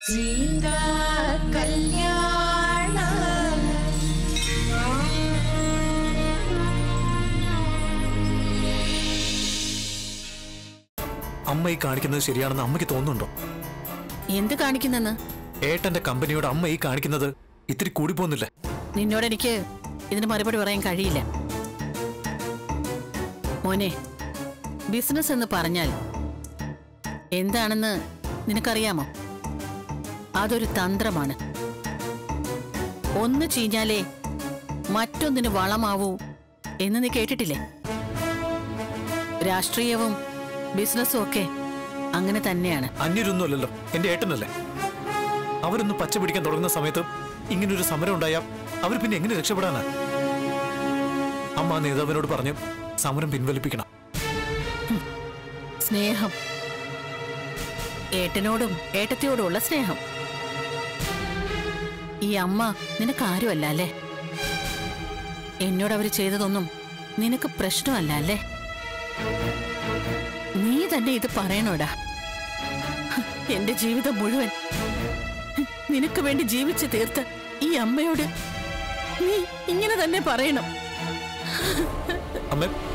സീതാ കല്യാണം അമ്മ ഈ കാണിക്കുന്നത് ശരിയാണെന്ന് അമ്മയ്ക്ക് തോന്നുന്നുണ്ടോ എന്ത് കാണിക്കുന്നെന്ന് ഏട്ടന്റെ കമ്പനിയോട് അമ്മ ഈ കാണിക്കുന്നത് ഇത്തിരി കൂടി പോകുന്നില്ലേ നിന്നോട് എനിക്ക് ഇതിന് മറുപടി പറയാൻ കഴിയില്ല മോനെ ബിസിനസ് എന്ന് പറഞ്ഞാൽ എന്താണെന്ന് നിനക്കറിയാമോ അതൊരു തന്ത്രമാണ് ഒന്ന് ചീഞ്ഞാലേ മറ്റൊന്നിന് വളമാവൂ എന്ന് നീ കേട്ടിട്ടില്ലേ രാഷ്ട്രീയവും ബിസിനസ്സും ഒക്കെ അങ്ങനെ തന്നെയാണ് അന്യരൊന്നുമല്ലല്ലോ എന്റെ ഏട്ടനല്ലേ അവരൊന്ന് പച്ച പിടിക്കാൻ തുടങ്ങുന്ന സമയത്ത് ഇങ്ങനൊരു സമരം ഉണ്ടായാൽ അവർ പിന്നെ എങ്ങനെ രക്ഷപ്പെടാനാ അമ്മ ആ നേതാവിനോട് പറഞ്ഞ് സമരം പിൻവലിപ്പിക്കണം സ്നേഹം ഏട്ടനോടും ഏട്ടത്തിയോടുമുള്ള സ്നേഹം ഈ അമ്മ നിനക്കാരുമല്ല അല്ലേ എന്നോട് അവര് ചെയ്തതൊന്നും നിനക്ക് പ്രശ്നമല്ല അല്ലേ നീ തന്നെ ഇത് പറയണോടാ എന്റെ ജീവിതം മുഴുവൻ നിനക്ക് വേണ്ടി ജീവിച്ചു തീർത്ത ഈ അമ്മയോട് നീ ഇങ്ങനെ തന്നെ പറയണം അമ്മ